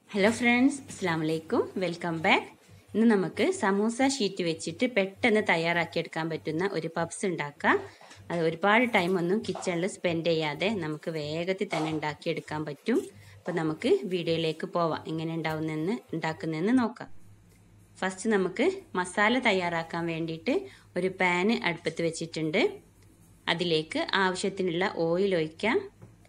hello friends അസ്സാം വലൈക്കും welcome back ഇന്ന് നമുക്ക് സമൂസ ഷീറ്റ് വെച്ചിട്ട് പെട്ടെന്ന് തയ്യാറാക്കിയെടുക്കാൻ പറ്റുന്ന ഒരു പബ്സ് ഉണ്ടാക്കാം അത് ഒരുപാട് ടൈമൊന്നും കിച്ചണിൽ സ്പെൻഡ് ചെയ്യാതെ നമുക്ക് വേഗത്തിൽ തന്നെ ഉണ്ടാക്കിയെടുക്കാൻ പറ്റും അപ്പോൾ നമുക്ക് വീഡിയോയിലേക്ക് പോവാം എങ്ങനെ ഉണ്ടാവുന്നതെന്ന് ഉണ്ടാക്കുന്നതെന്ന് നോക്കാം ഫസ്റ്റ് നമുക്ക് മസാല തയ്യാറാക്കാൻ വേണ്ടിയിട്ട് ഒരു പാന് അടുപ്പത്ത് വെച്ചിട്ടുണ്ട് അതിലേക്ക് ആവശ്യത്തിനുള്ള ഓയിൽ ഒഴിക്കാം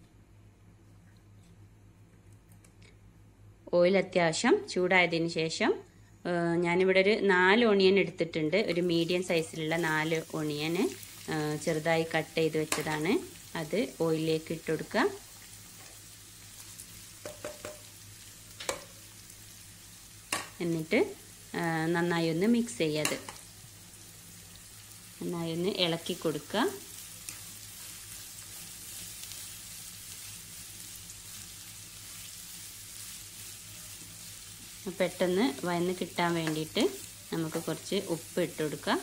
ഓയിൽ അത്യാവശ്യം ചൂടായതിന് ശേഷം ഞാനിവിടെ ഒരു നാല് ഓണിയൻ എടുത്തിട്ടുണ്ട് ഒരു മീഡിയം സൈസിലുള്ള നാല് ഓണിയന് ചെറുതായി കട്ട് ചെയ്ത് വെച്ചതാണ് അത് ഓയിലിലേക്ക് ഇട്ട് കൊടുക്കുക എന്നിട്ട് നന്നായി ഒന്ന് മിക്സ് ചെയ്യത് നന്നായി ഒന്ന് ഇളക്കി കൊടുക്കുക പെട്ടെന്ന് വയന്ന് കിട്ടാൻ വേണ്ടിയിട്ട് നമുക്ക് കുറച്ച് ഉപ്പ് ഇട്ട് കൊടുക്കാം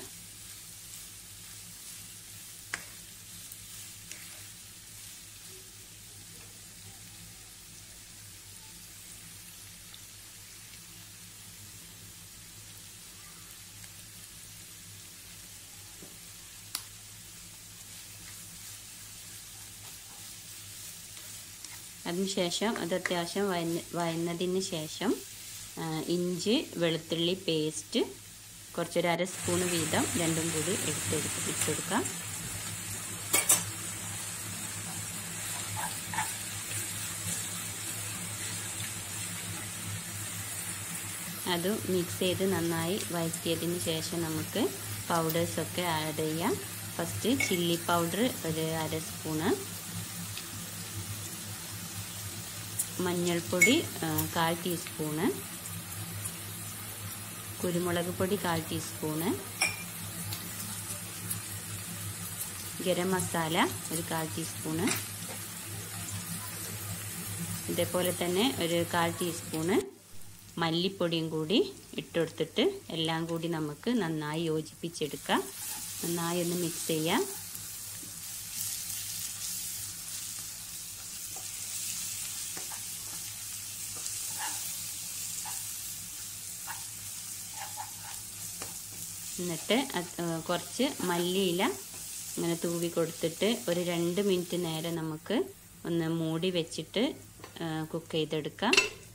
അതിനുശേഷം അത് അത്യാവശ്യം വയന്ന് വയന്നതിന് ശേഷം ഇഞ്ചി വെളുത്തുള്ളി പേസ്റ്റ് കുറച്ചൊരു അര സ്പൂൺ വീതം രണ്ടും കൂടി എടുത്തെടുത്ത് ഇട്ടുകൊടുക്കാം അത് മിക്സ് ചെയ്ത് നന്നായി വഴറ്റിയതിന് ശേഷം നമുക്ക് പൗഡേഴ്സൊക്കെ ആഡ് ചെയ്യാം ഫസ്റ്റ് ചില്ലി പൗഡർ ഒരു അര സ്പൂണ് മഞ്ഞൾപ്പൊടി കാൽ ടീസ്പൂണ് കുരുമുളക് പൊടി കാൽ ടീസ്പൂണ് ഗരം മസാല ഒരു കാൽ ടീസ്പൂണ് ഇതേപോലെ തന്നെ ഒരു കാൽ ടീസ്പൂണ് മല്ലിപ്പൊടിയും കൂടി ഇട്ടുകൊടുത്തിട്ട് എല്ലാം കൂടി നമുക്ക് നന്നായി യോജിപ്പിച്ചെടുക്കാം നന്നായി ഒന്ന് മിക്സ് ചെയ്യാം എന്നിട്ട് കുറച്ച് മല്ലിയില ഇങ്ങനെ തൂവി കൊടുത്തിട്ട് ഒരു രണ്ട് മിനിറ്റ് നേരം നമുക്ക് ഒന്ന് മൂടി വെച്ചിട്ട് കുക്ക് ചെയ്തെടുക്കാം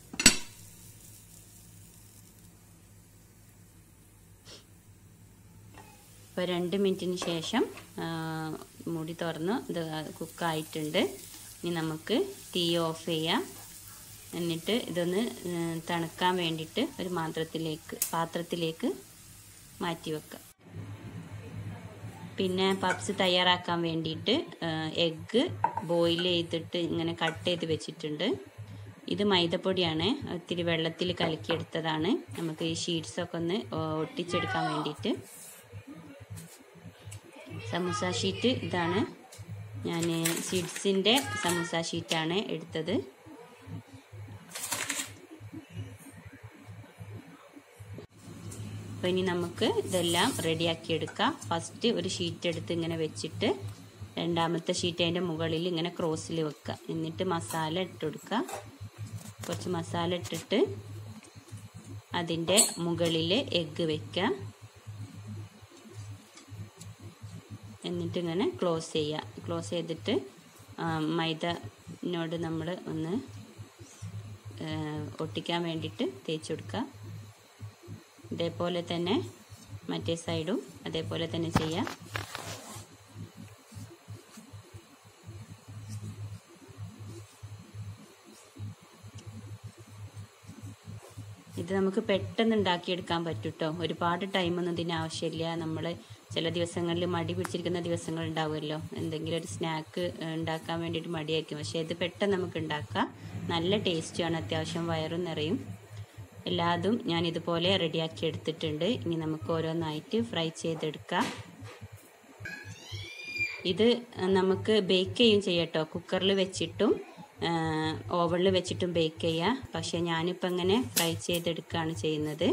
ഇപ്പോൾ രണ്ട് മിനിറ്റിന് ശേഷം മൂടി തുറന്ന് ഇത് കുക്കായിട്ടുണ്ട് ഇനി നമുക്ക് തീ ഓഫ് ചെയ്യാം എന്നിട്ട് ഇതൊന്ന് തണുക്കാൻ വേണ്ടിയിട്ട് ഒരു പാത്രത്തിലേക്ക് പാത്രത്തിലേക്ക് മാറ്റി വെക്കാം പിന്നെ പപ്സ് തയ്യാറാക്കാൻ വേണ്ടിയിട്ട് എഗ്ഗ് ബോയിൽ ചെയ്തിട്ട് ഇങ്ങനെ കട്ട് ചെയ്ത് വെച്ചിട്ടുണ്ട് ഇത് മൈദപ്പൊടിയാണ് ഒത്തിരി വെള്ളത്തിൽ കലക്കിയെടുത്തതാണ് നമുക്ക് ഈ ഷീറ്റ്സൊക്കെ ഒന്ന് ഒട്ടിച്ചെടുക്കാൻ വേണ്ടിയിട്ട് സമൂസ ഷീറ്റ് ഇതാണ് ഞാൻ സീഡ്സിൻ്റെ സമൂസ ഷീറ്റാണ് എടുത്തത് അപ്പോൾ ഇനി നമുക്ക് ഇതെല്ലാം റെഡിയാക്കി എടുക്കാം ഫസ്റ്റ് ഒരു ഷീറ്റ് എടുത്ത് ഇങ്ങനെ വെച്ചിട്ട് രണ്ടാമത്തെ ഷീറ്റ് അതിൻ്റെ മുകളിൽ ഇങ്ങനെ ക്രോസിൽ വെക്കുക എന്നിട്ട് മസാല ഇട്ട് കൊടുക്കുക കുറച്ച് മസാല ഇട്ടിട്ട് അതിൻ്റെ മുകളിൽ എഗ്ഗ് വെക്കുക എന്നിട്ട് ഇങ്ങനെ ക്ലോസ് ചെയ്യുക ക്ലോസ് ചെയ്തിട്ട് മൈദനോട് നമ്മൾ ഒന്ന് ഒട്ടിക്കാൻ വേണ്ടിയിട്ട് തേച്ച് കൊടുക്കുക ഇതേപോലെ തന്നെ മറ്റേ സൈഡും അതേപോലെ തന്നെ ചെയ്യാം ഇത് നമുക്ക് പെട്ടെന്ന് ഉണ്ടാക്കിയെടുക്കാൻ പറ്റും കേട്ടോ ഒരുപാട് ടൈമൊന്നും ഇതിന് ആവശ്യമില്ല നമ്മൾ ചില ദിവസങ്ങളിൽ മടി പിടിച്ചിരിക്കുന്ന ദിവസങ്ങൾ ഉണ്ടാവുമല്ലോ എന്തെങ്കിലും ഒരു സ്നാക്ക് ഉണ്ടാക്കാൻ വേണ്ടിയിട്ട് മടിയായിരിക്കും പക്ഷേ ഇത് പെട്ടെന്ന് നമുക്ക് ഉണ്ടാക്കാം നല്ല ടേസ്റ്റുമാണ് അത്യാവശ്യം വയറും നിറയും എല്ലാതും ഞാൻ ഇതുപോലെ റെഡിയാക്കി എടുത്തിട്ടുണ്ട് ഇനി നമുക്ക് ഓരോന്നായിട്ട് ഫ്രൈ ചെയ്തെടുക്കാം ഇത് നമുക്ക് ബേക്ക് ചെയ്യും ചെയ്യട്ടോ കുക്കറിൽ വെച്ചിട്ടും ഓവണിൽ വെച്ചിട്ടും ബേക്ക് ചെയ്യാം പക്ഷേ ഞാനിപ്പോൾ ഇങ്ങനെ ഫ്രൈ ചെയ്തെടുക്കുകയാണ് ചെയ്യുന്നത്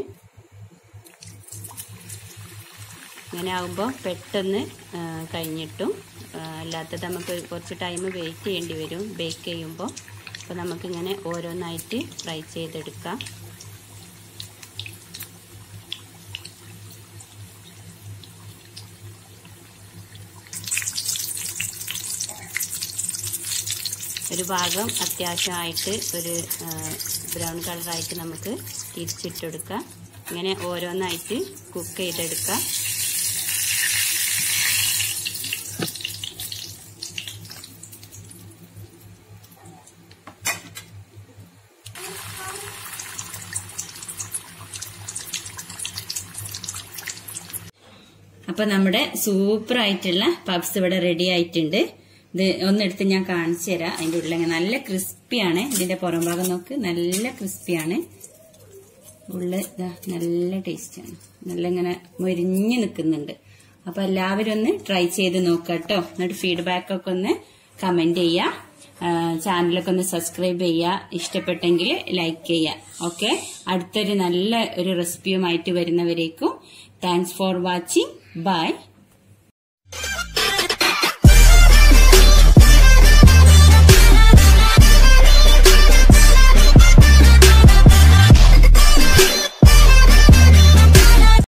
ഇങ്ങനെ ആകുമ്പോൾ പെട്ടെന്ന് കഴിഞ്ഞിട്ടും അല്ലാത്തത് നമുക്ക് കുറച്ച് ടൈം വെയിറ്റ് ചെയ്യേണ്ടി വരും ബേക്ക് ചെയ്യുമ്പോൾ അപ്പോൾ നമുക്കിങ്ങനെ ഓരോന്നായിട്ട് ഫ്രൈ ചെയ്തെടുക്കാം ഒരു ഭാഗം അത്യാവശ്യമായിട്ട് ഒരു ബ്രൗൺ കളറായിട്ട് നമുക്ക് തിരിച്ചിട്ടെടുക്കാം ഇങ്ങനെ ഓരോന്നായിട്ട് കുക്ക് ചെയ്തെടുക്കാം അപ്പൊ നമ്മുടെ സൂപ്പർ ആയിട്ടുള്ള പബ്സ് ഇവിടെ റെഡി ആയിട്ടുണ്ട് ഇത് ഒന്നെടുത്ത് ഞാൻ കാണിച്ചു തരാം അതിന്റെ ഉള്ളിൽ നല്ല ക്രിസ്പിയാണ് ഇതിന്റെ പുറം ഭാഗം നോക്ക് നല്ല ക്രിസ്പിയാണ് ഉള്ളിൽ ഇതാ നല്ല ടേസ്റ്റാണ് നല്ല ഇങ്ങനെ മൊരിഞ്ഞു നിൽക്കുന്നുണ്ട് അപ്പൊ എല്ലാവരും ഒന്ന് ട്രൈ ചെയ്ത് നോക്കാട്ടോ എന്നിട്ട് ഫീഡ്ബാക്ക് ഒക്കെ ഒന്ന് കമന്റ് ചെയ്യുക ചാനലൊക്കെ ഒന്ന് സബ്സ്ക്രൈബ് ചെയ്യുക ഇഷ്ടപ്പെട്ടെങ്കിൽ ലൈക്ക് ചെയ്യുക ഓക്കെ അടുത്തൊരു നല്ല ഒരു റെസിപ്പിയുമായിട്ട് വരുന്നവരേക്കും താങ്ക്സ് ഫോർ വാച്ചിങ് ബൈ